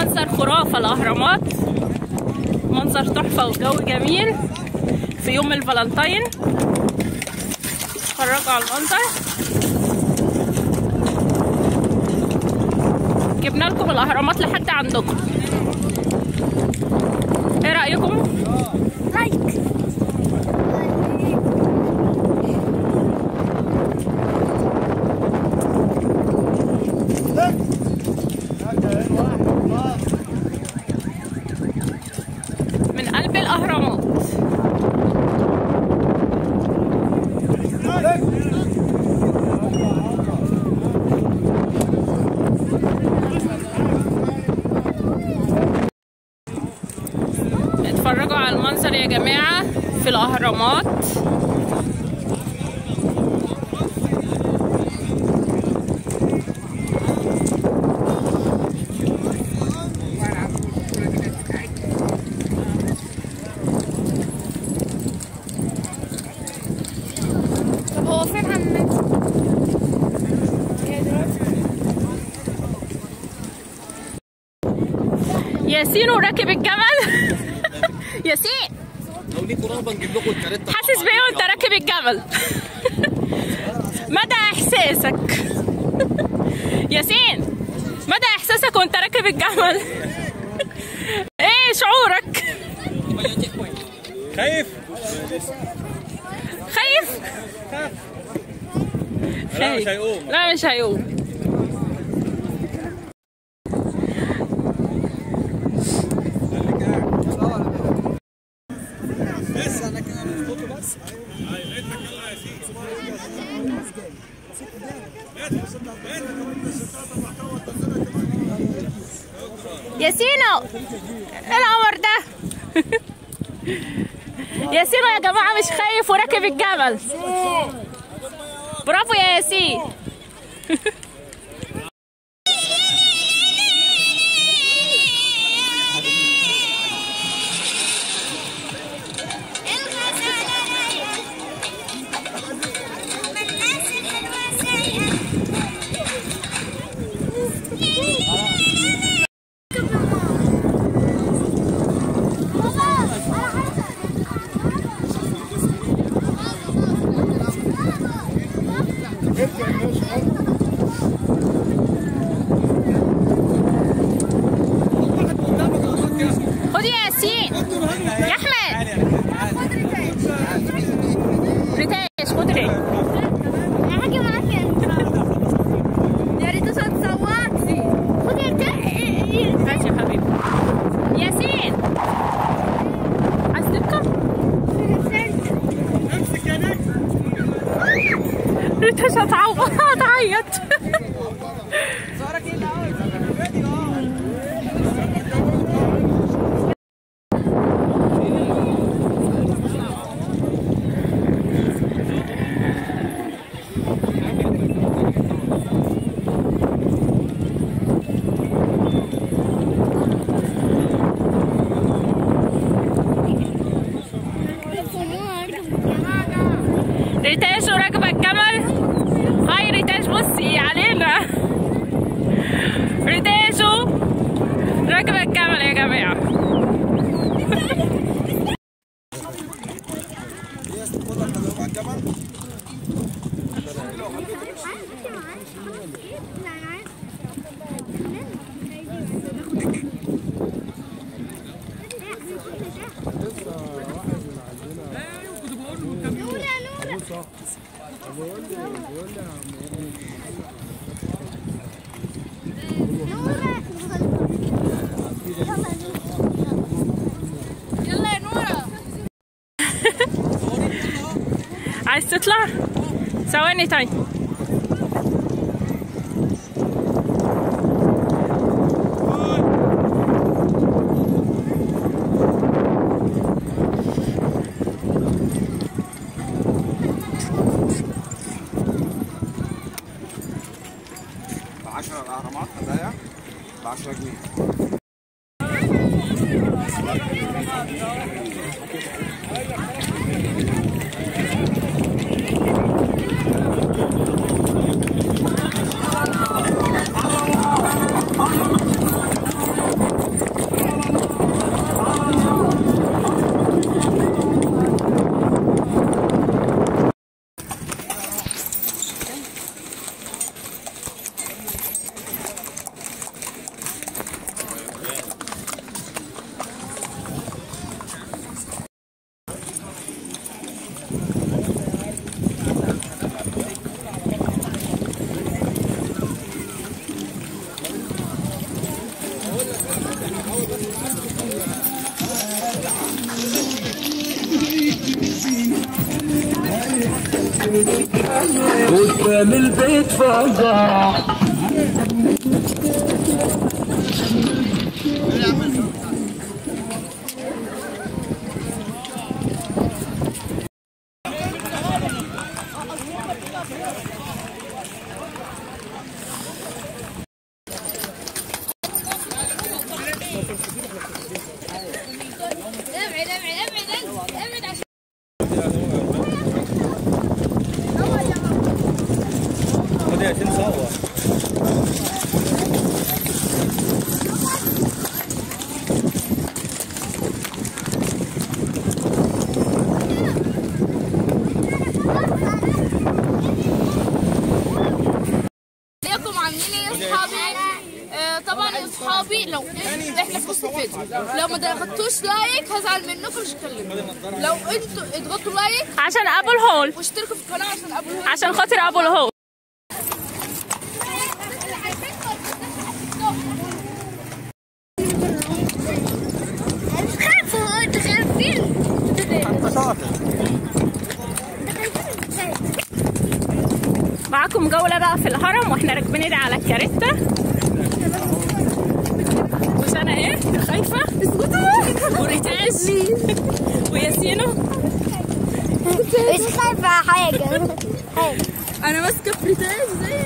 منظر خرافة الأهرامات منظر تحفة والجو جميل في يوم الفالنتين اتفرجوا على المنظر جبنا لكم الأهرامات لحد عندكم ايه رأيكم؟ لايك من قلب الأهرامات اتفرجوا على المنظر يا جماعة في الأهرامات طب هو فين عم ياسين وراكب الجمل ياسين لو ليكوا رغبه نجيب لكم الكاريتا حاسس بايه وانت راكب الجمل مدى احساسك ياسين مدى احساسك وانت راكب الجمل ايه شعورك خايف خايف لا مش هيقوم لا مش هيقوم بس انا كده بظبطه بس ياسينو ايه القمر ده ياسينو يا جماعه مش خايف وراكب الجمل برافو يا ياسين خد يا ياسين يا احمد ريتاش خد ريتاش هاجي معاك يا ريت تصوتي خد يا ماشي يا حبيبي ياسين عايز تركب ريتاش هتعوض هتعيط ريتاش وراكبة الجمل هاي ريتاش بصي علينا ريتاشو راكبة الجمل يا جماعة يلا يا نورة عايز تطلع ثواني طيب ب 10 الاهرامات هدايا ب 10 جنيه قدام البيت فزع ابعد ابعد ابعد ابعد عشان خدي عشان نصور ازيكم عاملين ايه يا اصحابي آه طبعا يا اصحابي لو احنا في نص الفيديو لو ما ضغطتوش لايك هزعل منكم مش هكلمكم لو انتوا اضغطوا لايك عشان ابو الهول واشتركوا في القناه عشان ابو عشان خاطر ابو الهول خافوا انتوا خايفين معاكم جولة بقى في الهرم واحنا راكبين على الكاريتا مش انا ايه خايفة اسكتوا وريتاج وياسينو مش خايفه حاجه انا ماسكة فريتاج زي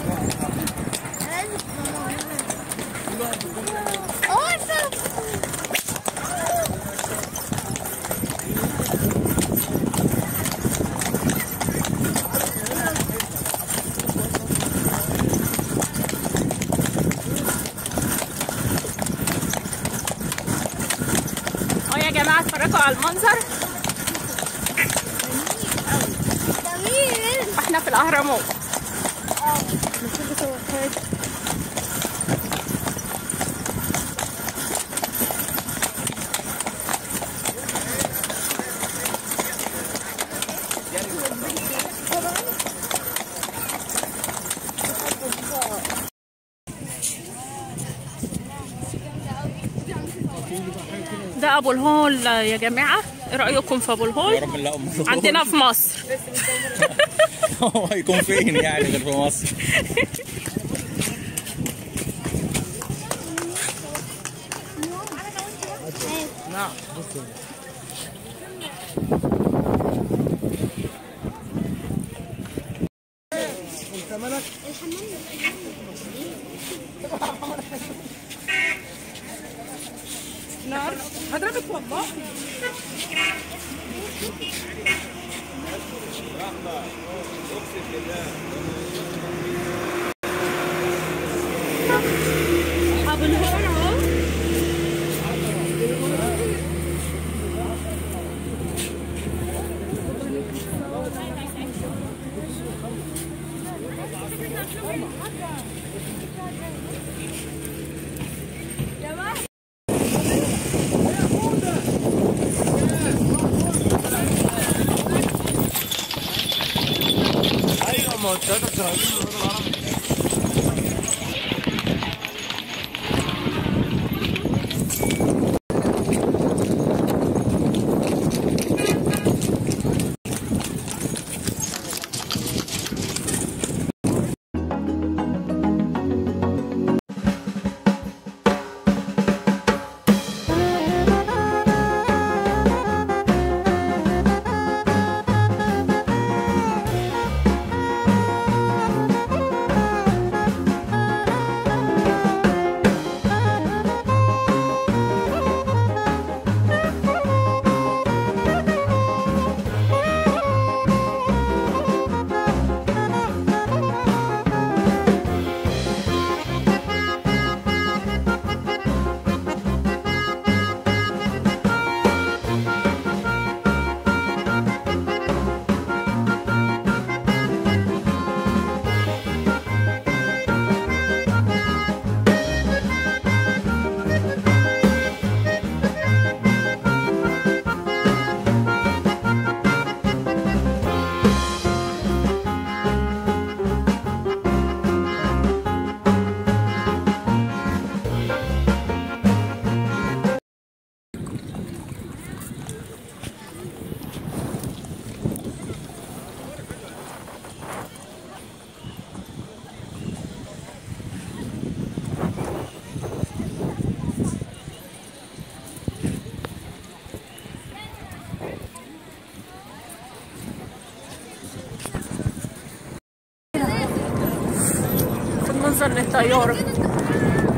اه يا جماعة اتفرجوا على المنظر جميل احنا في الاهرامات ده ابو الهول يا جماعه ايه رايكم في ابو يا الهول رب لا ام عندنا في مصر هو هيكون فين يعني غير في مصر ابو الهول اهو ايوه ما هو الثلاثه اسرائيل منظر للطيارة